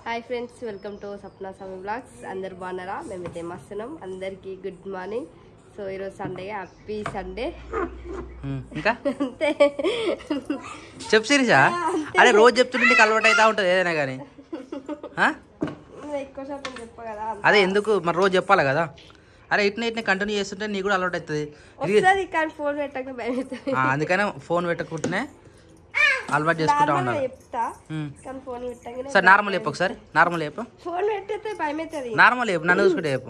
Hi friends welcome to Sapna Swami blogs అందరు బాగున్నారా మేమైతే మస్తున్నాం అందరికీ గుడ్ మార్నింగ్ సో ఈరోజు సండే హ్యాపీ సండే ఉమ్, ఇంకా అంతే చెప్పు సిరీషా అరే రోజు చెప్తుంటే నీకు అలవాటు అవుతా ఉంటుంది ఏదైనా కానీ ఆ? నువ్వు ఎక్కువ శాతం చెప్ప కదా అదే ఎందుకు మరి రోజు చెప్పాలి కదా అరే ఇట్నే ఇట్నే కంటిన్యూ చేస్తుంటే నీకు కూడా అలవాటు అవుతుంది ఇది- వస్తుంది కానీ ఫోన్ పెట్టక భయం అవుతుంది ఆ, అందుకనే ఫోన్ పెట్టకుంటేనే అలవాటు చేసుకుంటా నార్మల్గా ఉండాలి చెప్తా ఉమ్. కానీ ఫోన్ పెట్టగానే సరే నార్మల్ చెప్పు ఒకసారి నార్మల్ చెప్పు ఫోన్ పెట్టేస్తే భయం అవుతుంది నార్మల్ చెప్పు నన్ను చూసుకుంటే చెప్పు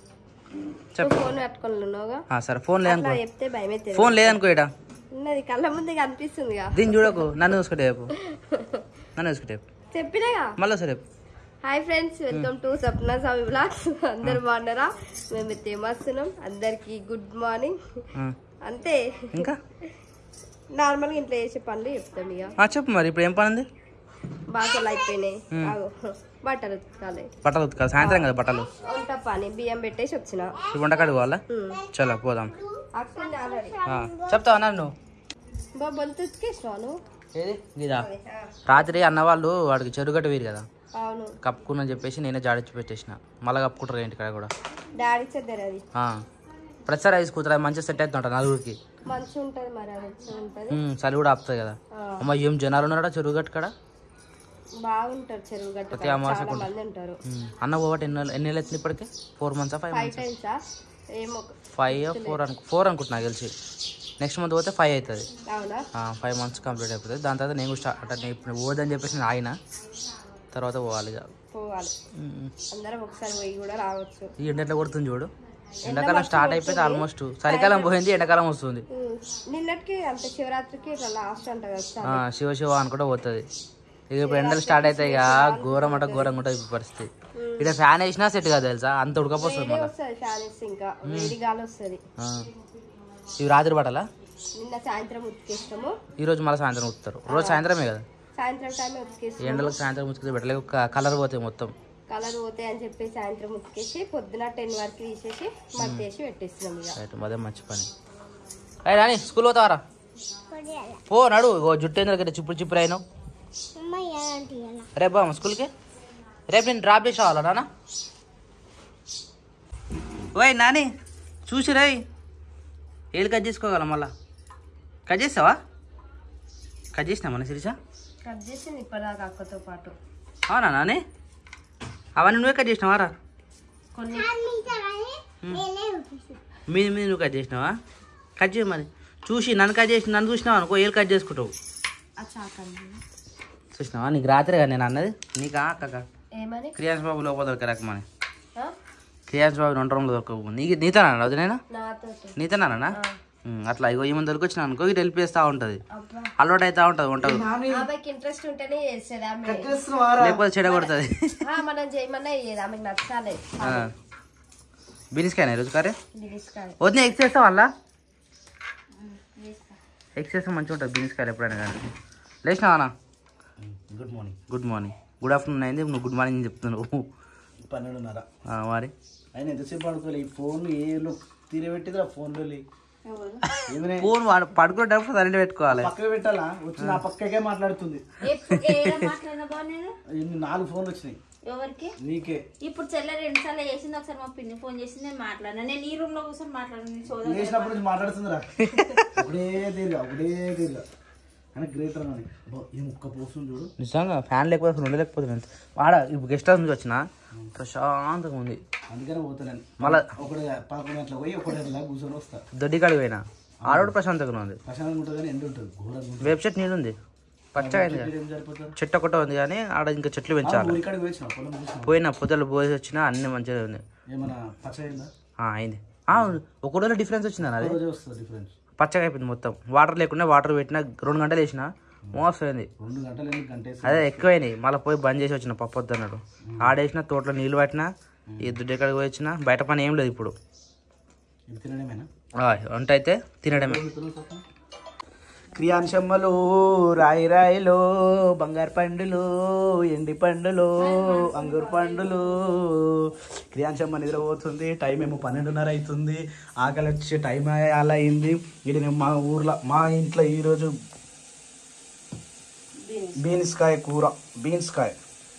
చెప్పు నువ్వు ఫోన్ పెట్టుకొని ఉన్నావుగా ఆ, సరే ఫోన్ అట్లా లేదనుకో చెప్తే భయం అవుతుంది ఫోన్ లేదనుకో ఇడా ఉన్నది కళ్ళ ముందే కనిపిస్తుందిగా దీన్ని చూడకు నన్ను చూసుకుంటే చెప్పు నన్ను చూసుకుంటే చెప్పు చెప్పినాగా మళ్ళీ సరే చెప్పు hi friends welcome to Sapna Swami blogs అందరు బాగున్నారా మేమైతే వస్తున్నాం అందరికి గుడ్ మార్నింగ్ ఆ, అంతే ఇంకా నార్మల్గా ఇంట్లో చేసే పనులు చెప్తాం ఇక ఆ, చెప్పు మరి ఇప్పుడు ఏం పని ఉంది బాసలు అయిపోయినాయి ఆగు. బట్టలు ఉతకాలి బట్టలు ఉతకాలి సాయంత్రం కదా బట్టలు వంట పని బియ్యం పెట్టేసి వచ్చిన ఇప్పుడు వంటకాడికి పోవాలా చలో పోదాం అక్కడ ఆల్రెడీ ఆ, చెప్తావా నన్ను బా బొంత ఉతికేసినాను ఏది ఇదా రాత్రి అన్న వాళ్ళు వాడికి చెరుగట్టు వీరు కదా అవును కప్పుకుని చెప్పేసి నేనే జాడించి పెట్టేసిన మళ్ళీ కప్పుకుంటారు ఇంటికాడ కూడా డాడీ చెద్దరు అది ఆ. ప్రతిసారి ఐస్ కూతురు మంచిగా సెట్ అవుతుంట నలుగురికి మంచిగా ఉంటుంది మరి అది మంచిగా ఉంటుంది ఉమ్, చలి కూడా ఆపుతుంది కదా ఆ, అమ్మ ఏం జనాలు ఉన్నారా చెరుగట్టు కాడ బాగుంటారు చెరువు గట్టు ప్రతి అమావాస్య చాలా మంది ఉంటారు ఉమ్, అన్న పోవట ఎన్ని నెలలు- ఎన్ని నెలలు అవుతుంది ఇప్పటికే ఫోర్ మంత్సా ఫైవ్ ఫైవ్ మంత్స్ టైమ్సా ఏమో ఫైవ్ ఫోర్ అనుకో ఫోర్ అనుకుంటున్నా నాకు తెలిసి నెక్స్ట్ మంత్ పోతే ఫైవ్ అవుతుంది అవునా ఫైవ్ మంత్స్ కంప్లీట్ అయిపోతుంది దాని తర్వాత నేను కూడా స్టార్ట్ అంటే నేను ఇప్పుడు పోదని చెప్పేసి నేను ఆగిన తర్వాత పోవాలి ఇక పోవాలి ఉమ్. అందరం ఒకసారి పోయి కూడా రావచ్చు ఈ ఎండ ఎట్లా కొడుతుంది చూడు ఎండాకాలం స్టార్ట్ అయిపోయింది ఆల్మోస్ట్ చలికాలం పోయింది ఎండాకాలం వస్తుంది ఉమ్, నిన్నటికి అంత శివరాత్రికి ఇట్లా లాస్ట్ అంట కదా ఆ, శివ శివ అనుకుంటా పోతుంది ఇక ఇప్పుడు ఎండలు స్టార్ట్ అవుతాయి ఇక ఘోరం అంటే ఘోరంగా ఉంటుంది ఇప్పుడు పరిస్థితి ఇక్కడ ఫ్యాన్ వేసినా సెట్ కాదు తెలుసా అంత ఉడకపోతుంది వేడి మళ్ళీ వస్తుంది ఫ్యాన్ వేస్తే ఇంకా వేడి గాలి వస్తుంది ఇవి రాత్రి పట్టాలా నిన్న సాయంత్రం ఉతికేస్తాము ఈ రోజు మళ్ళీ సాయంత్రం ఉతుకుతారు రోజు సాయంత్రమే కదా సాయంత్రం టైం ఈ ఉతికేస్తాము ఎండలకు సాయంత్రం ఉతికితే పెట్టలేక కలర్ పోతాయి మొత్తం కలర్ పోతాయి అని చెప్పి సాయంత్రం ఉతికేసి పొద్దున టెన్ వరకు తీసేసి మధ్య వేసి పెట్టేస్తున్నాం ఇక రైట్ అదే మంచి పని అయ్యి రాని స్కూల్ పోతావారా పో నడు ఇగో జుట్టు ఎందుకు ఇక్కడ చిప్పుడు చిప్పుడు అయినావు రేపు బామ్మ స్కూల్కి రేపు నేను డ్రాప్ చేసి రావాలా నాన్న ఓయ్ నాని చూసి రాయ్ ఏళ్ళు కట్ చేసుకోగలం మళ్ళా కట్ చేస్తావా కట్ చేసినా మన శిరీష కట్ చేసింది ఇప్పటిదాకా అక్కతో పాటు అవునా నాని అవన్నీ నువ్వే కట్ చేసినావారా కొన్ని మీద మీద నువ్వు కట్ చేసినావా కట్ చేయ మరి చూసి నన్ను కట్ చేసి నన్ను చూసినావు అనుకో ఏళ్ళు కట్ చేసుకుంటావు ఆ చాకండి చూసినావా నీకు రాత్రి కదా నేను అన్నది నీకా అక్కక ఏమని క్రియాన్స్ బాబు లోపల దొరకరాకమని ఆ? క్రియాన్స్ బాబు రెండు రూమ్లో దొరకవు నీకు నీతోనా వదిలేనా నాతో నీతోనా అట్లా ఇగో ఈమె దొరికొచ్చిన అనుకో ఇటు వెళ్ళిపోయేస్తా ఉంటది అబ్బా అలవాటు అవుతా ఉంటది వంట ఆమెకి ఇంట్రెస్ట్ ఉంటేనే చేసేది ఆమె లేకపోతే చెడ కొడుతుంది ఆ, మనం చేయమన్నా చేయదు ఆమెకు నచ్చాలి బినిస్కాయనా ఈరోజు కరే బిరిస్కాయ వద్దు ఎక్స్ చేస్తావు అలా ఎక్స్ చేస్తే మంచిగా ఉంటుంది బినిస్కాయలు ఎప్పుడైనా కానీ లేచినావానా good morning good morning good afternoon అయింది నువ్వు గుడ్ మార్నింగ్ చెప్తున్నావు పన్నెండున్నర ఆ, మరి ఆయన ఎంతసేపు పడుకోలే ఈ ఫోన్ ఏలో తీరబెట్టిందిరా ఫోన్లో ఏమైనా ఫోన్ వాడు పడుకునేటప్పుడు సరైన పెట్టుకోవాలి పక్కకు పెట్టాలా వచ్చి నా పక్కకే మాట్లాడుతుంది మాట్లాడిన బావ నేను ఇన్ని నాలుగు ఫోన్లు వచ్చినాయి ఎవరికి నీకే ఇప్పుడు చెల్లె రెండు సార్లు చేసింది ఒకసారి మా పిన్ని ఫోన్ చేసి నేను మాట్లాడినా నేను ఈ రూమ్ లో కూర్చొని మాట్లాడాను సోదరు చేసినప్పుడు నుంచి మాట్లాడుతుందిరా ఒకటే తీరుగా ఒకటే తీరుగా అని గ్రేటర్ అని అబ్బా, ఈ ముక్క పోస్తుంది చూడు నిజంగా ఫ్యాన్ లేకపోతే అసలు ఉండలేకపోతున్నాను వాడ ఇప్పుడు గెస్ట్ హౌస్ నుంచి వచ్చిన ప్రశాంతంగా ఉంది అందుకనే పోతున్నాను మళ్ళా ఒకటి పదకొండు గంటలకు పోయి ఒకటి గంటల కూర్చొని వస్తా దొడ్డి కాడికి పోయినా ఆడోడు ప్రశాంతంగా ఉంది ప్రశాంతంగా ఉంటుంది కానీ ఎండ ఉంటుంది ఘోరంగా ఉంటుంది వెబ్సైట్ నీళ్ళు ఉంది పచ్చగా అయింది కదా. ఏం సరిపోతారు చెట్టు ఒకటే ఉంది కానీ ఆడ ఇంకా చెట్లు పెంచాలి ఊరికాడికి వచ్చిన పొలం చూసిన పోయిన పొద్దులు పోసి వచ్చినా అన్ని మంచిగా ఉంది ఏమన్నా పచ్చ అయిందా ఆ, అయింది ఆ, ఒక రోజు డిఫరెన్స్ వచ్చింది అది రోజే వస్తుంది డిఫరెన్స్ పచ్చగా అయిపోయింది మొత్తం వాటర్ లేకుండా వాటర్ పెట్టినా రెండు గంటలు వేసిన మోసపోయింది రెండు గంటలు ఎందుకు గంట వేసి అదే ఎక్కువైనాయి మళ్ళీ పోయి బంద్ చేసి వచ్చిన పప్పు వద్దన్నాడు ఆడేసిన తోటలో నీళ్ళు పట్టినా ఈ దుడ్డు ఎక్కడికి పోయి వచ్చిన బయట పని ఏం లేదు ఇప్పుడు ఇది తినడమేనా ఆ, వంట అయితే తినడమే క్రియాంశమ్మలు రాయి రాయిలో బంగారు పండులు ఎండి పండులు అంగూరు పండులు క్రియాంశమ్మ నిద్రపోతుంది టైం ఏమో పన్నెండున్నర అవుతుంది ఆకలి వచ్చే టైం అలా అయింది ఇది మా ఊర్లో మా ఇంట్లో ఈరోజు బీన్స్ కాయ కూర బీన్స్ కాయ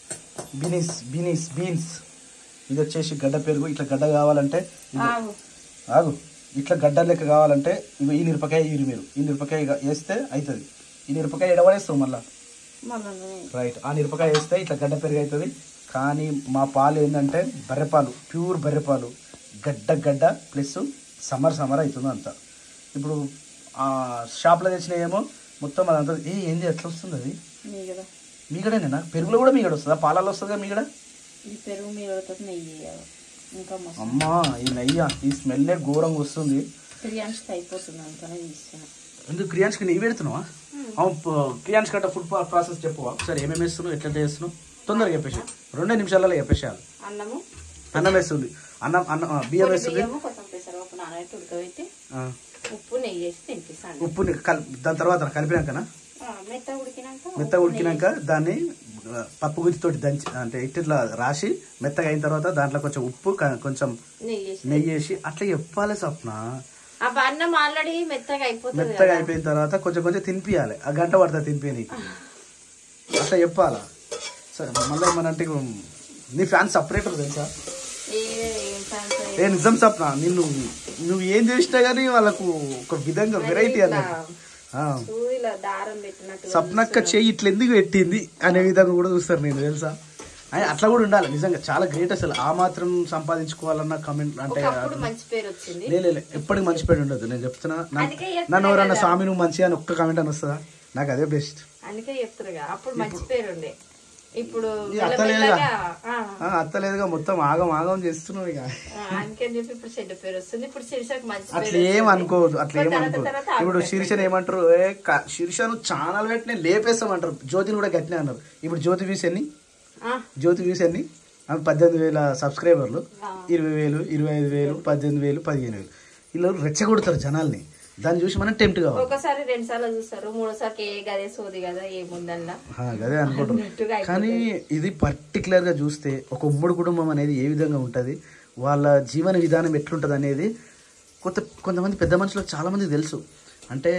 బీనీస్ బీనీస్ బీన్స్ ఇది వచ్చేసి గడ్డ పెరుగు ఇట్లా గడ్డ కావాలంటే ఇది- ఆగు. ఆగు ఇట్లా గడ్డ లెక్క కావాలంటే ఇవి ఈ మిరపకాయ ఈరు మీరు ఈ మిరపకాయ ఇక వేస్తే అవుతుంది ఈ మిరపకాయ ఎడవడేస్తావు మళ్ళా మళ్ళా నువ్వే. రైట్ ఆ మిరపకాయ వేస్తే ఇట్లా గడ్డ పెరుగు అవుతుంది కానీ మా పాలు ఏంటంటే బర్రెపాలు ప్యూర్ బర్రెపాలు గడ్డ గడ్డ ప్లస్ సమ్మర్ సమ్మర్ అవుతుంది అంతా ఇప్పుడు ఆ షాప్లో తెచ్చినాయేమో మొత్తం అదంతా ఏ ఏంది ఎట్లా వస్తుంది అది మీ కదా మీగడేనా పెరుగులో కూడా మీగడ వస్తుందా పాలలో వస్తుందా మీగడ ఈ పెరుగు మీదతో నెయ్యి వేయాలి. ఇంకా మస్తు అమ్మా ఈ నెయ్యి ఈ స్మెల్లే ఘోరంగా వస్తుంది బిర్యానీ అయిపోతుంది అందుకనే తీస్తున్నా ఎందుకు క్రియాన్స్కి నెయ్యి పెడుతున్నావా అవును ప- క్రియాన్స్ కట్ట ఫుడ్ ప్రాసెస్ చెప్పువా ఒకసారి ఏమేమి వేస్తున్నావు ఎట్లా చేస్తున్నావు తొందరగా చెప్పేసి రెండే నిమిషాలలో చెప్పేసేయాలి అన్నము అన్నం వేస్తుంది అన్నం అన్నం ఆ, బియ్యం వేస్తుంది బియ్యము కొంచెం పెసరపప్పు నానబెట్టి ఉడకబెట్టి ఆ, ఉప్పు నెయ్యి వేసి తినిపిస్తాను ఉప్పుని కల్ దాని తర్వాత కలిపినాకనా మెత్త ఉడికినాక మెత్తగా ఉడికినాక దాన్ని ఆ, పప్పు గుత్తితోటి దంచి అంటే ఇట్లా రాసి మెత్తగా అయిన తర్వాత దాంట్లో కొంచెం ఉప్పు క- కొంచెం నెయ్యి వేసి నెయ్యి వేసి అట్లా చెప్పాలి స్వప్న ఆ అన్నం ఆల్రెడీ మెత్తగా అయిపోతుంది మెత్తగా కదా అయిపోయిన తర్వాత కొంచెం కొంచెం తినిపియాలి ఆ గంట పడుతుంది తినిపి నీకు అట్లా చెప్పాలా సరే మళ్ళీ ఏమనంటే నీ ఫ్యాన్స్ సపరేటర్ తెలుసా ఏ ఏం ఫ్యాన్స్ ఏ నిజం సప్న నిన్ను నువ్వు ఏం చేసినా కానీ వాళ్ళకు ఒక విధంగా వెరైటీ అన్నట్టు ఆ. సూదిలో దారం పెట్టినట్టు సప్నక్క చెయ్యి ఇట్లా ఎందుకు పెట్టింది అనే విధంగా కూడా చూస్తారు నేను తెలుసా అయ్ అట్లా కూడా ఉండాలి నిజంగా చాలా గ్రేట్ అసలు ఆ మాత్రం సంపాదించుకోవాలన్న కమెంట్ అంటే ఒకప్పుడు మంచి పేరు వచ్చింది లే లే, లే, ఎప్పటికి మంచి పేరు ఉండదు నేను చెప్తున్నా నా- అందుకే చెప్తున్నా నన్ను ఎవరన్నా స్వామి నువ్వు మంచిగా అని ఒక్క కమెంట్ అని వస్తుందా నాకు అదే బెస్ట్ అందుకే చెప్తారుగా అప్పుడు మంచి పేరు ఉండే ఇప్పుడు ఈ అత్త లేదుగా. మెల్లమెల్లగా, ఆ, అత్తలేదుగా మొత్తం ఆగం ఆగం చేస్తున్నావు ఇక ఆ, అందుకని చెప్పి ఇప్పుడు చెడ్డ పేరు వస్తుంది ఇప్పుడు శిరీషకు మంచి పేరు అట్లా ఏం వస్తుంది. అనుకోవద్దు అట్లా ఏం తర్వాత అనుకోవద్దు తర్వాత ఇప్పుడు ఆగుతాయి. శిరీషను ఏమంటారు ఏ క- శిరీషను ఛానల్ పెట్టిన లేపేస్తామంటారు జ్యోతిని కూడా గట్టినే అన్నారు ఇప్పుడు జ్యోతి వ్యూస్ ఎన్ని ఆ, జ్యోతి వ్యూస్ ఎన్ని ఆమె పద్దెనిమిది వేల సబ్స్క్రైబర్లు ఇరవై వేలు ఇరవై ఐదు వేలు పద్దెనిమిది వేలు పదిహేను వేలు వీళ్ళు రెచ్చగొడతారు జనాల్ని దాన్ని చూసి మనం టెంప్ట్ కావాలి ఒకసారి రెండు సార్లు చూస్తారు మూడోసారికి ఏ గదే సోది కదా ఏముందల్లా ఆ, అదే అనుకుంటారు అన్నట్టుగా కానీ ఇది పర్టికులర్ గా చూస్తే ఒక ఉమ్మడి కుటుంబం అనేది ఏ విధంగా ఉంటది వాళ్ళ జీవన విధానం ఎట్లుంటది అనేది కొంత కొంతమంది పెద్ద మనుషులకు చాలా మందికి తెలుసు అంటే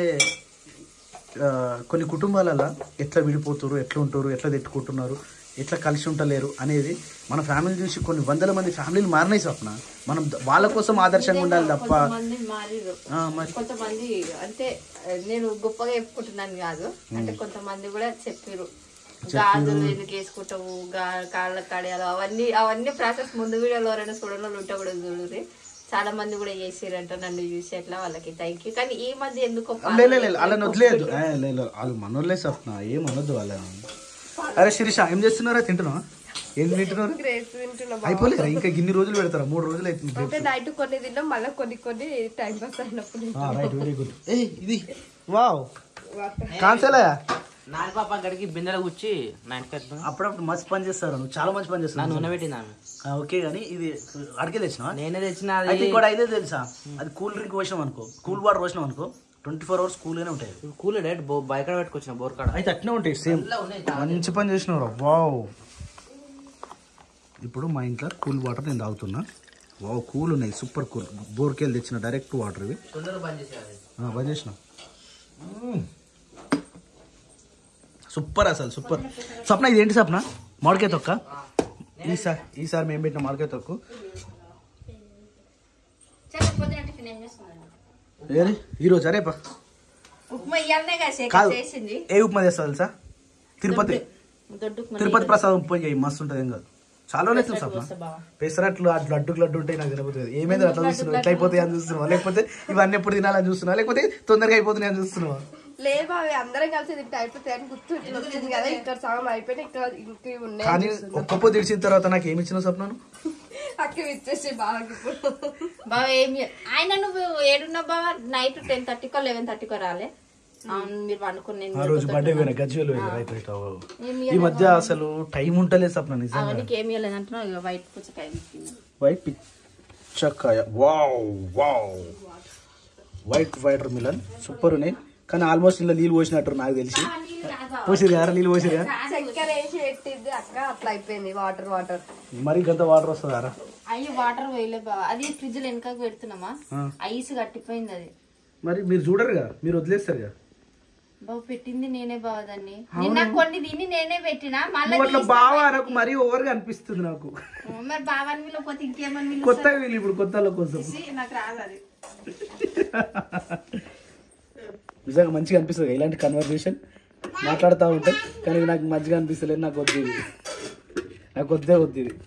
ఆ, కొన్ని కుటుంబాలలో ఎట్లా విడిపోతారు ఎట్లా ఉంటారు ఎట్లా తిట్టుకుంటున్నారు ఎట్లా కలిసి ఉంటలేరు అనేది మన ఫ్యామిలీ చూసి కొన్ని వందల మంది ఫ్యామిలీలు మారినాయి స్వప్న మనం ద- వాళ్ళ కోసం ఆదర్శంగా ఉండాలి తప్ప కొంతమంది మారిరు ఆ, మరి కొంతమంది అంటే ఆ, నేను గొప్పగా చెప్పుకుంటున్నాను కాదు అంటే కొంతమంది కూడా చెప్పిరు గాజులు ఎందుకు వేసుకుంటావు గా- కాళ్ళ కడియాలు అవన్నీ అవన్నీ ప్రాసెస్ ముందు వీడియోలో ఎవరైనా చూడని వాళ్ళు ఉంటే కూడా చూడరు చాలా మంది కూడా చేసిరంట నన్ను చూసి అట్లా వాళ్ళకి థ్యాంక్ యూ కానీ ఈ మధ్య ఎందుకో లే లే, లే వాళ్ళని వదిలేదు ఏ, లే, లే, వాళ్ళు మనోళ్ళే స్వప్న ఏం అనొద్దు వాళ్ళని అరే శిరీష ఏం చేస్తున్నారా తింటున్నావా ఏం తింటున్నారు గ్రేప్స్ తింటున్నా అయిపోలేరా ఇంకా గిన్ని రోజులు పెడతారా మూడు రోజులు అవుతుంది అంటే నైట్ కొన్ని తిన్నాం మళ్ళీ కొన్ని కొన్ని టైం పాస్ అయినప్పుడు రైట్ వెరీ గుడ్ ఏ ఇది వావ్ కాన్సలే నాని పాప అక్కడికి బిందెల కూర్చి నైన్ ఫైవ్ అప్పుడప్పుడు మంచి పని చేస్తారు నువ్వు చాలా మంచి పని నా చేస్తాను నూనె పెట్టింది ఆమె ఓకే కానీ ఇది అడిగే తెచ్చినా నేనే తెచ్చిన అయితే అది కూడా ఇదే తెలుసా అది కూల్ డ్రింక్ పోసినాం అనుకో కూల్ వాటర్ పోసినాం అనుకో ట్వంటీ ఫోర్ అవర్స్ కూల్గానే ఉంటాయి కూల్ డైరెక్ట్ బైక్ పెట్టుకొచ్చిన బోర్ కాడ అయితే అట్నే ఉంటాయి సేమ్ మంచి పని చేసినావు వావ్ ఇప్పుడు మా ఇంట్లో కూల్ వాటర్ నేను తాగుతున్నా వావ్ కూల్ ఉన్నాయి సూపర్ కూల్ బోర్కెళ్ళి తెచ్చిన డైరెక్ట్ వాటర్ ఇవి తొందరగా బంద్ చేసేయాలి ఆ, బంద్ చేసిన సూపర్ అసలు సూపర్ స్వప్న ఇది ఏంటి స్వప్న మామిడికాయ తొక్క ఈసారి ఈసారి మేము పెట్టిన మామిడికాయ తొక్కు చెప్పకపోతే టిఫిన్ ఏం చేస్తున్నాను ఏది ఈరోజు అరేపా ఉప్మా ఇయ్యాలనే కదా శేఖర్ కాదు చేసింది ఏ ఉప్మా చేస్తా తెలుసా తిరుపతి దొడ్డు ఉప్మా తిరుపతి ప్రసాదం ఉప్మా చేయి మస్తు ఉంటుంది ఏం కాదు చాలా రోజులు అవుతుంది వస్తా స్వప్న బావ. పెసరట్లు అట్లు అడ్డుకు లడ్డు ఉంటాయి నాకు తినబోతుంది ఏమైంది అట్లా చూస్తున్నావు ఎట్లా అయిపోతాయి అని చూస్తున్నావా లేకపోతే ఇవన్నీ ఎప్పుడు తినాలని చూస్తున్నావా లేకపోతే తొందరగా అయిపోతున్నాయి అని చూస్తున్నావా లేవా అవి అందరం కలిసి తింటే అయిపోతాయి అని గుర్తు ఇట్లా వచ్చింది కదా ఇక్కడ సగం అయిపోయినా ఇక్కడ ఇంక ఉన్నాయి కానీ ఒక్క పొద్దు ఇడిచిన తర్వాత నాకు ఏమి ఇచ్చిన స్వప్నాను అక్కడ ఇచ్చేసి బాగా ఇప్పుడు బావ ఏం చే- ఆయన నువ్వు ఏడున్నా బావ నైట్ టెన్ థర్టీకో లెవెన్ థర్టీకో రాలే అవును మీరు పండుకుని ఆ రోజు బర్త్డే పోయినా గజ్వేల్ పోయినా రైట్ రైట్ అవ్వ. ఈ మధ్య అసలు టైం ఉంటలేదు సప్న నిజంగా అవన్నీ ఏమి ఇవ్వలేదంటున్నావు ఇక వైట్ పుచ్చకాయ తిప్పింది వైట్ పిచ్చకాయ wow wow white watermelon super ఉన్నాయి కానీ ఆల్మోస్ట్ ఇలా నీళ్ళు పోసినట్టు నాకు తెలిసి పోసిరు యారా నీళ్ళు పోసిరు చక్కెర వేసి పెట్టింది అక్క అట్లా అయిపోయింది వాటర్ వాటర్ మరి గంత వాటర్ వస్తుంది యారా అయ్యి వాటర్ వేయలే బావ అది ఫ్రిడ్జ్ లో వెనకకు పెడుతున్నామా ఆ. ఐస్ కట్టిపోయింది అది మరి మీరు చూడరుగా మీరు వదిలేస్తారుగా బాబు పెట్టింది నేనే బావ దాన్ని నిన్న కొన్ని తిని నేనే పెట్టినా మళ్ళీ నువ్వు అట్లా బాగా నాకు మరీ ఓవర్గా అనిపిస్తుంది నాకు మరి బావాని వీళ్ళు పోతే ఇంకేమని వీళ్ళు కొత్తగా వీళ్ళు ఇప్పుడు కొత్త వాళ్ళ కోసం నాకు రాదు అది నిజంగా మంచిగా అనిపిస్తుంది ఇలాంటి కన్వర్జేషన్ మాట్లాడుతూ ఉంటే కానీ ఇది నాకు మంచిగా అనిపిస్తలేదు నాకు వద్దు ఇది నాకు వద్దే వద్దు ఇది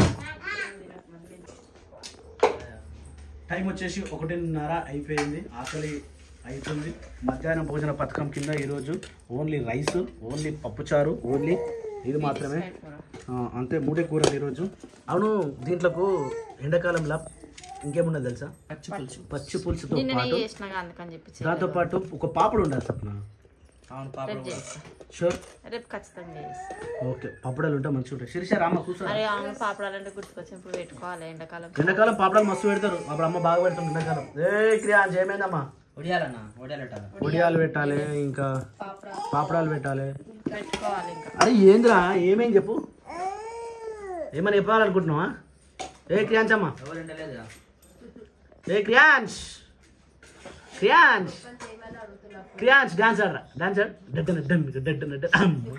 టైం వచ్చేసి ఒకటిన్నర అయిపోయింది ఆకలి అవుతుంది మధ్యాహ్నం భోజన పథకం కింద ఈరోజు ఓన్లీ రైస్ ఓన్లీ పప్పుచారు ఓన్లీ ఇది మాత్రమే ఆ, అంతే మూడే కూరలు ఈరోజు అవును దీంట్లోకు ఎండాకాలంలో ఇంకేమున్నది తెలుసా పచ్చి పులుసు పచ్చి పులుసుతో నిన్న పాటు నెయ్యి చేసినా అందుకని చెప్పి దాంతో పాటు ఒక పాపడు ఉండాలి సప్న అవును పాప రేపు చేస్తా షూర్ రేపు ఖచ్చితంగా చేస్తా ఓకే పాపడాలు ఉంటే మంచిగా ఉంటాయి శిరీష రామ కూర్చో అరే అవును పాపడాలంటే గుర్తుకొచ్చి ఇప్పుడు పెట్టుకోవాలి ఎండాకాలం ఎండాకాలం పాపడాలు మస్తు పెడతారు అప్పుడు అమ్మ బాగా పెడుతుంది ఎండాకాలం ఏ క్రియా ఏమైందమ్మా ఒడియాలన్నా ఒడియాలు పెట్టాలి వడియాలు పెట్టాలి ఇంకా పాపడాలు పెట్టాలి పెట్టుకోవాలి ఇంకా అరే ఏందిరా ఏమేం చెప్పు ఏమని చెప్పాలనుకుంటున్నావా ఏ క్రియాంశ్ అమ్మా ఎవరు ఉండలేదురా ఏ క్రియాంశ్ క్రియాంశ్ క్రియాంశ్ డాన్స్ ఆడరా డాన్స్ ఆడ డడ్డన డన్ డడ్డన డన్ అమ్మ.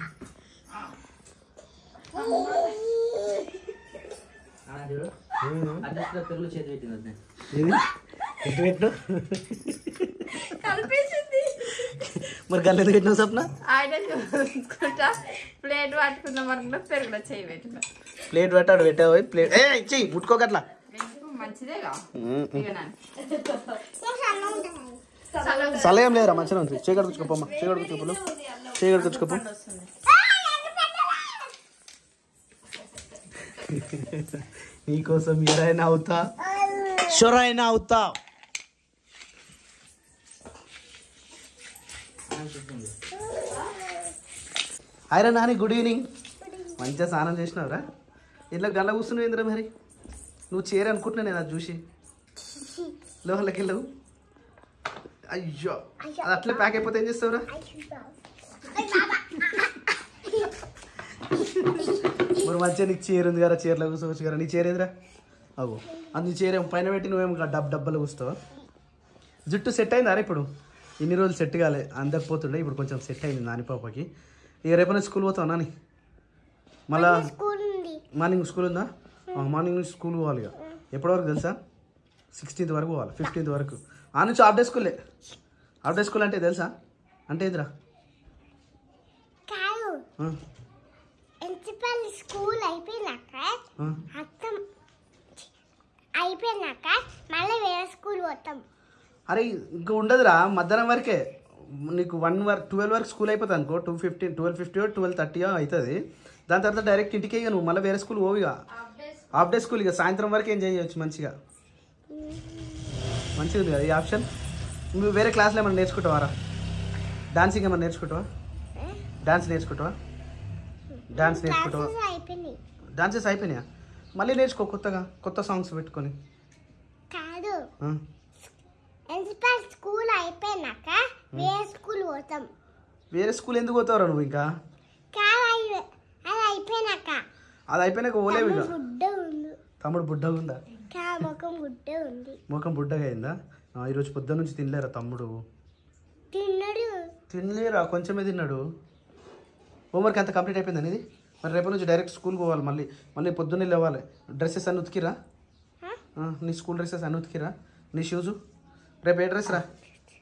ఆ, చూడు ఏమైంది? అడ్రస్లో పెరుగులు చేతి పెట్టింది వదిన. ఏది ఎటు పెట్టు కలిపేసింది మరి గల్ల ఎందుకు పెట్టినావు సప్న ఆయన చూసుకుంటా ప్లేట్ పట్టుకుందాం అనుకుంటా పెరుగులో చేయి పెట్టిన ప్లేట్ పెట్టాడు పెట్టావు ప్లేట్ ఏ ఇచ్చి ముట్టుకోకట్లా మంచిదేగా ఇక నాన్న. సలహం లేదురా మంచిగా ఉంది చీకటి తెచ్చుకోపమ్మా చీకటి తెచ్చుకోపు చీకటి తెచ్చుకోపు వస్తుంది నీకోసం ఎరైనా అవుతా షొరైనా అవుతా హాయ్ రా నాని గుడ్ ఈవినింగ్ మంచిగా స్నానం చేసినావురా ఇంట్లో గంట కూర్చున్నావు ఏంద్రా మరి నువ్వు చేరు అనుకుంటున్నా నేను అది చూసి లోపలికి వెళ్ళవు అయ్యో అది అట్లే ప్యాక్ అయిపోతే ఏం చేస్తావురా మరి మంచిగా నీకు చీర ఉంది కదా చీరలో కూర్చోవచ్చు కదా నీ చీర ఏదిరా అగో అది నీ చీర ఏమో పైన పెట్టి నువ్వేమో డబ్ డబ్బలు కూస్తావా జుట్టు సెట్ అయిందా రా ఇప్పుడు ఇన్ని రోజులు సెట్ కాలే అందరికి పోతుండే ఇప్పుడు కొంచెం సెట్ అయింది నాని పాపకి ఇక రేపు నుంచి స్కూల్ పోతావు నాని మళ్ళా మార్నింగ్ స్కూల్ ఉందా ఆ, మార్నింగ్ నుంచి స్కూల్ పోవాలి ఇక ఎప్పటి వరకు తెలుసా సిక్స్టీన్త్ వరకు పోవాలి ఫిఫ్టీన్త్ వరకు ఆ నుంచి హాఫ్ డే స్కూలే హాఫ్ డే స్కూల్ అంటే తెలుసా అంటే ఏదిరా కాదు ఆ, ప్రిన్సిపల్ స్కూల్ అయిపోయినాక ఆ. అర్థం అయిపోయినాక మళ్ళీ వేరే స్కూల్ పోతాం అరే ఇంకా ఉండదురా మధ్యాహ్నం వరకే నీకు వన్ వరకు ట్వెల్వ్ వరకు స్కూల్ అయిపోతుంది అనుకో two fifteen twelve fifty twelve thirty అవుతుంది దాని తర్వాత డైరెక్ట్ ఇంటికి ఇక నువ్వు మళ్ళీ వేరే స్కూల్ పోవు ఇక హాఫ్ డే స్కూల్ ఇక సాయంత్రం వరకు ఎంజాయ్ చేయొచ్చు మంచిగా మంచిగా ఉంది కదా ఈ ఆప్షన్ నువ్వు వేరే క్లాస్లో ఏమైనా నేర్చుకుంటావారా డాన్సింగ్ ఏమైనా నేర్చుకుంటావా డాన్స్ నేర్చుకుంటావా డాన్స్ నేర్చుకుంటావా క్లాసెస్ అయిపోయినాయి డాన్సెస్ అయిపోయినాయా మళ్ళీ నేర్చుకో కొత్తగా కొత్త సాంగ్స్ పెట్టుకొని కాదు ఆ. ప్రిన్సిపల్ స్కూల్ అయిపోయినాక వేరే స్కూల్ పోతాం వేరే స్కూల్ ఎందుకు పోతావురా నువ్వు ఇంకా కాదు అయి- అది అయిపోయినాక అది అయిపోయినాక పోలేవు ఇక గుడ్డ ఉంది తమ్ముడు బుడ్డగా ఉందా కా ముఖం గుడ్డ ఉంది ముఖం బుడ్డగా అయిందా ఆ, ఈరోజు పొద్దున్న నుంచి తినలేరా తమ్ముడు తిన్నాడు తినలేరా కొంచెమే తిన్నాడు హోంవర్క్ అంతా కంప్లీట్ అయిపోయింది ఇది మరి రేపటి నుంచి డైరెక్ట్ స్కూల్ పోవాలి మళ్ళీ మళ్ళీ పొద్దున్నే లేవాలి డ్రెస్సెస్ అన్ని ఉతికిరా హ? ఆ, నీ స్కూల్ డ్రెస్సెస్ అన్ని ఉతికిరా నీ షూజు రేపు ఏ డ్రెస్ రా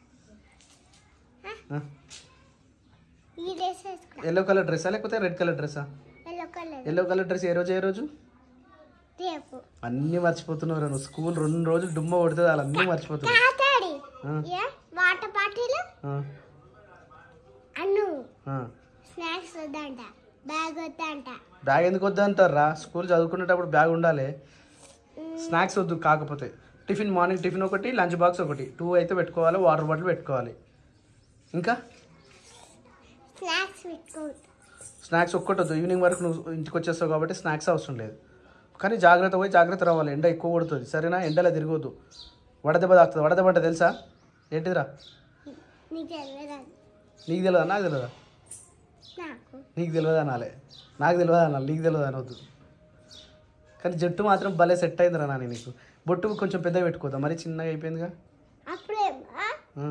ఈ డ్రెస్ వేసుకున్నా ఎల్లో కలర్ డ్రెస్సా లేకపోతే రెడ్ కలర్ డ్రెస్సా yellow colour yellow colour dress ఏ రోజు ఏ రోజు రేపు అన్నీ మర్చిపోతున్నావు నువ్వు స్కూల్ రెండు రోజులు డుమ్మ కొడుతుంది వాళ్ళు అన్నీ మర్చిపోతున్నావు తాతాడి ఆ. ఏ వాటర్ బాటిల్ ఆ, అన్ను ఆ. స్నాక్స్ వద్దంట బ్యాగ్ వద్దంట బ్యాగ్ ఎందుకు వద్దంటారా స్కూల్ చదువుకునేటప్పుడు బ్యాగ్ ఉండాలి స్నాక్స్ వద్దు కాకపోతే టిఫిన్ మార్నింగ్ టిఫిన్ ఒకటి లంచ్ బాక్స్ ఒకటి టూ అయితే పెట్టుకోవాలి వాటర్ బాటిల్ పెట్టుకోవాలి ఇంకా స్నాక్స్ పెట్టుకోవద్దు స్నాక్స్ ఒక్కటి వద్దు ఈవినింగ్ వరకు నువ్వు ఇంటికి వచ్చేస్తావు కాబట్టి స్నాక్స్ అవసరం లేదు కానీ జాగ్రత్త పోయి జాగ్రత్త రావాలి ఎండ ఎక్కువ కొడుతుంది సరేనా ఎండలో తిరగొద్దు వడదెబ్బ తాకుతుంది వడదెబ్బ అంటే తెలుసా ఏంటిదిరా నీకు తెలియదు నీకు తెలియదా నాకు తెలియదా నాకు నీకు తెలియదా అనాలే నాకు తెలియదా అనాలి నీకు తెలియదా అనవద్దు కానీ జట్టు మాత్రం భలే సెట్ అయిందిరా నాని నీకు బొట్టు కొంచెం పెద్దగా పెట్టుకోదా మరి చిన్నగా అయిపోయిందిగా అప్పుడేమో ఆ,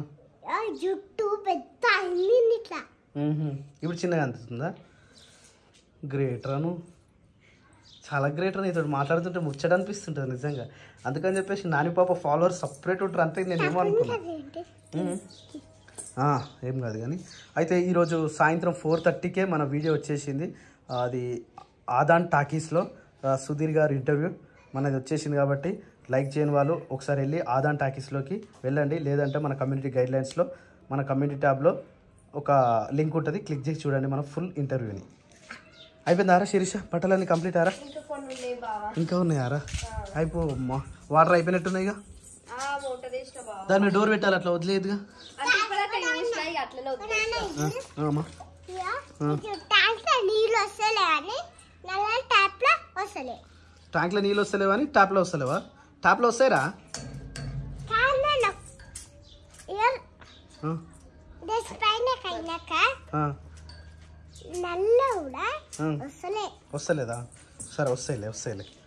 ఆ జుట్టు పెద్ద అల్లింది ఇట్లా మ్మ్హ. ఇప్పుడు చిన్నగా అనిపిస్తుందా గ్రేట్ రాను చాలా గ్రేట్ రా నీతో మాట్లాడుతుంటే ముచ్చట అనిపిస్తుంటుంది నిజంగా అందుకని చెప్పేసి నాని పాప ఫాలోవర్స్ సపరేట్ ఉంటారు అంతే నేను ఏమో అనుకున్నా అదేంటి మ్మ్. ఆ, ఏం కాదు కానీ అయితే ఈరోజు సాయంత్రం ఫోర్ థర్టీకే మన వీడియో వచ్చేసింది అది ఆదాన్ టాకీస్లో ఆ, సుధీర్ గారి ఇంటర్వ్యూ మనది వచ్చేసింది కాబట్టి లైక్ చేయని వాళ్ళు ఒకసారి వెళ్ళి ఆదాన్ టాకీస్లోకి వెళ్ళండి లేదంటే మన కమ్యూనిటీ గైడ్లైన్స్లో మన కమ్యూనిటీ ట్యాబ్లో ఒక లింక్ ఉంటుంది క్లిక్ చేసి చూడండి మన ఫుల్ ఇంటర్వ్యూని అయిపోయిందారా శిరీష బట్టలన్నీ కంప్లీట్ ఆరా ఇంకా కొన్ని ఉన్నాయి బావా ఇంకా ఉన్నాయారా అయిపో అమ్మా. వాటర్ అయిపోయినట్టున్నాయి ఇక ఆ మోటార్ వేసిన బావా దాని మీద డోర్ పెట్టాలి అట్లా వదిలేదుగా అంటే ఇప్పటిదాకా చూసినా ఇక అట్లనే వదిలేసిన ఆ, ఆ, అమ్మా ట్యాంక్ నీళ్ళు వస్తలే అని నల్ల ట్యాప్ లో వస్తలే ట్యాంక్లో నీళ్ళు వస్తలేవా అని ట్యాప్లో వస్తలేవా ట్యాప్లో వస్తాయిరా కానీ ఇయర్ ఆ, డస్ పైన కైనాక ఆ, నల్ల కూడా ఆ. వస్తలే వస్తలేదా సరే వస్తాయిలే వస్తాయిలే